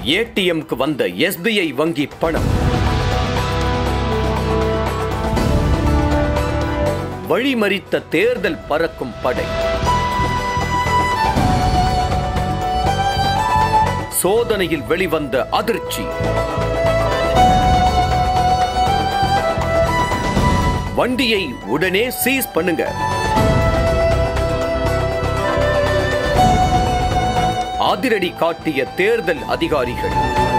ஏடிஎம்க்கு வந்த எஸ்பிஐ வங்கி பணம் வழிமறித்த தேர்தல் பறக்கும் படை சோதனையில் வெளிவந்த அதிர்ச்சி வண்டியை உடனே சீஸ் பண்ணுங்க அதிரடி காட்டிய தேர்தல் அதிகாரிகள்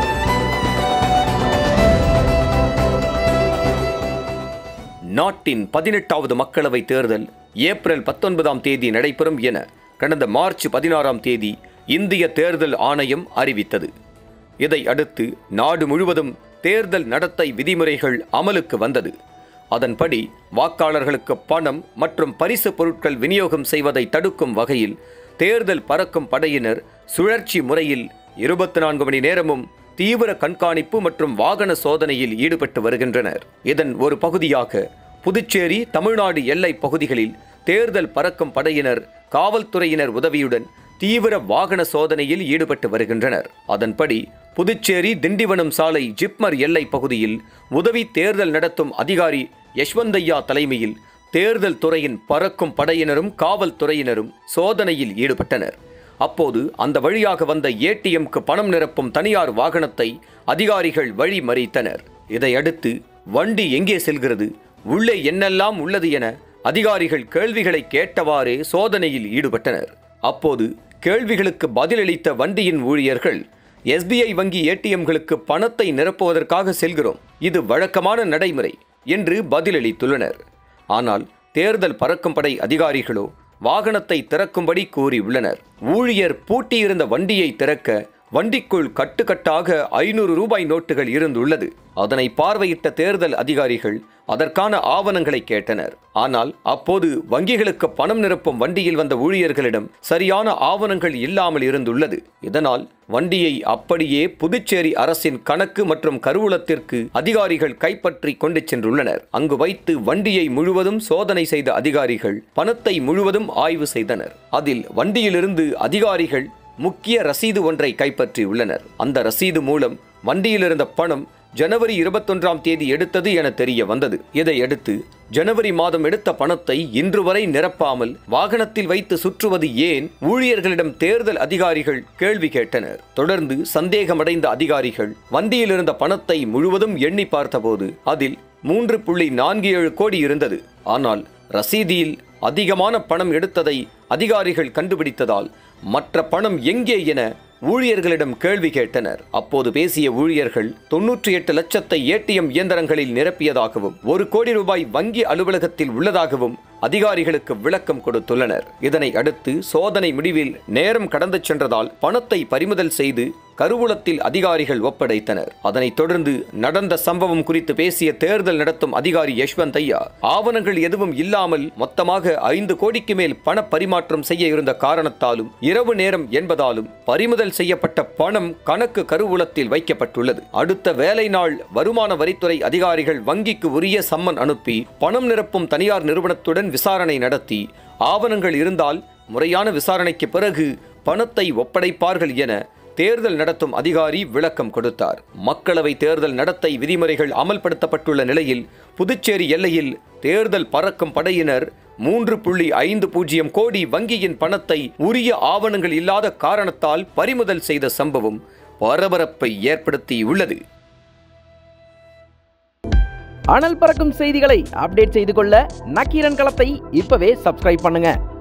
நாட்டின் பதினெட்டாவது மக்களவை தேர்தல் ஏப்ரல் பத்தொன்பதாம் தேதி நடைபெறும் என கடந்த மார்ச் பதினாறாம் தேதி இந்திய தேர்தல் ஆணையம் அறிவித்தது இதை அடுத்து நாடு முழுவதும் தேர்தல் நடத்தை விதிமுறைகள் அமலுக்கு வந்தது அதன்படி வாக்காளர்களுக்கு பணம் மற்றும் பரிசு பொருட்கள் விநியோகம் செய்வதை தடுக்கும் வகையில் தேர்தல் பறக்கும் படையினர் சுழற்சி முறையில் இருபத்தி நான்கு மணி நேரமும் தீவிர கண்காணிப்பு மற்றும் வாகன சோதனையில் ஈடுபட்டு வருகின்றனர் இதன் ஒரு பகுதியாக புதுச்சேரி தமிழ்நாடு எல்லை பகுதிகளில் தேர்தல் பறக்கும் படையினர் காவல்துறையினர் உதவியுடன் தீவிர வாகன சோதனையில் ஈடுபட்டு வருகின்றனர் அதன்படி புதுச்சேரி திண்டிவனம் சாலை ஜிப்மர் எல்லை பகுதியில் உதவி தேர்தல் நடத்தும் அதிகாரி யஷ்வந்தையா தலைமையில் தேர்தல் துறையின் பறக்கும் படையினரும் காவல்துறையினரும் சோதனையில் ஈடுபட்டனர் அப்போது அந்த வழியாக வந்த ஏடிஎம்க்கு பணம் நிரப்பும் தனியார் வாகனத்தை அதிகாரிகள் வழி மறித்தனர் இதையடுத்து வண்டி எங்கே செல்கிறது உள்ளே என்னெல்லாம் உள்ளது என அதிகாரிகள் கேள்விகளை கேட்டவாறே சோதனையில் ஈடுபட்டனர் அப்போது கேள்விகளுக்கு பதிலளித்த வண்டியின் ஊழியர்கள் எஸ்பிஐ வங்கி ஏடிஎம்களுக்கு பணத்தை நிரப்புவதற்காக செல்கிறோம் இது வழக்கமான நடைமுறை என்று பதிலளித்துள்ளனர் ஆனால் தேர்தல் பறக்கும் படை அதிகாரிகளோ வாகனத்தை திறக்கும்படி கூறியுள்ளனர் ஊழியர் பூட்டியிருந்த வண்டியை திறக்க வண்டிக்குள் கட்டுக்கட்டாக ஐநூறு ரூபாய் நோட்டுகள் இருந்துள்ளது அதனை பார்வையிட்ட தேர்தல் அதிகாரிகள் அதற்கான ஆவணங்களை கேட்டனர் ஆனால் அப்போது வங்கிகளுக்கு பணம் நிரப்பும் வண்டியில் வந்த ஊழியர்களிடம் சரியான ஆவணங்கள் இல்லாமல் இருந்துள்ளது இதனால் வண்டியை அப்படியே புதுச்சேரி அரசின் கணக்கு மற்றும் கருவூலத்திற்கு அதிகாரிகள் கைப்பற்றி கொண்டு சென்றுள்ளனர் அங்கு வைத்து வண்டியை முழுவதும் சோதனை செய்த அதிகாரிகள் பணத்தை முழுவதும் ஆய்வு செய்தனர் அதில் வண்டியிலிருந்து அதிகாரிகள் முக்கிய ரசீது ஒன்றை கைப்பற்றியுள்ளனர் அந்த ரசீது மூலம் வண்டியில் இருந்த பணம் ஜனவரி இருபத்தொன்றாம் தேதி எடுத்தது என தெரிய வந்தது இதையடுத்து ஜனவரி மாதம் எடுத்த பணத்தை இன்று வரை நிரப்பாமல் வாகனத்தில் வைத்து சுற்றுவது ஏன் ஊழியர்களிடம் தேர்தல் அதிகாரிகள் கேள்வி கேட்டனர் தொடர்ந்து சந்தேகமடைந்த அதிகாரிகள் வண்டியில் இருந்த பணத்தை முழுவதும் எண்ணி பார்த்தபோது அதில் மூன்று புள்ளி நான்கு ஏழு கோடி இருந்தது ஆனால் ரசீதியில் அதிகமான பணம் எடுத்ததை அதிகாரிகள் கண்டுபிடித்ததால் மற்ற பணம் எங்கே என ஊழியர்களிடம் கேள்வி கேட்டனர் அப்போது பேசிய ஊழியர்கள் தொன்னூற்றி எட்டு லட்சத்தை ஏடிஎம் இயந்திரங்களில் நிரப்பியதாகவும் ஒரு கோடி ரூபாய் வங்கி அலுவலகத்தில் உள்ளதாகவும் அதிகாரிகளுக்கு விளக்கம் கொடுத்துள்ளனர் இதனை அடுத்து சோதனை முடிவில் நேரம் கடந்து சென்றதால் பணத்தை பறிமுதல் செய்து கருவூலத்தில் அதிகாரிகள் ஒப்படைத்தனர் அதனைத் தொடர்ந்து நடந்த சம்பவம் குறித்து பேசிய தேர்தல் நடத்தும் அதிகாரி யஷ்வந்த் ஐயா ஆவணங்கள் எதுவும் இல்லாமல் மொத்தமாக ஐந்து கோடிக்கு மேல் பண பரிமாற்றம் செய்ய இருந்த காரணத்தாலும் இரவு நேரம் என்பதாலும் பறிமுதல் செய்யப்பட்ட பணம் கணக்கு கருவூலத்தில் வைக்கப்பட்டுள்ளது அடுத்த வேலை நாள் வருமான வரித்துறை அதிகாரிகள் வங்கிக்கு உரிய சம்மன் அனுப்பி பணம் நிரப்பும் தனியார் நிறுவனத்துடன் விசாரணை நடத்தி ஆவணங்கள் இருந்தால் முறையான விசாரணைக்கு பிறகு பணத்தை ஒப்படைப்பார்கள் என தேர்தல் நடத்தும் அதிகாரி விளக்கம் கொடுத்தார் மக்களவை தேர்தல் நடத்தை விதிமுறைகள் அமல்படுத்தப்பட்டுள்ள நிலையில் புதுச்சேரி எல்லையில் தேர்தல் பறக்கும் படையினர் மூன்று புள்ளி ஐந்து பூஜ்ஜியம் கோடி வங்கியின் பணத்தை உரிய ஆவணங்கள் இல்லாத காரணத்தால் பறிமுதல் செய்த சம்பவம் பரபரப்பை ஏற்படுத்தியுள்ளது அனல் பறக்கும் செய்திகளை அப்டேட் செய்து கொள்ள நக்கீரன் களத்தை இப்பவே சப்ஸ்கிரைப் பண்ணுங்க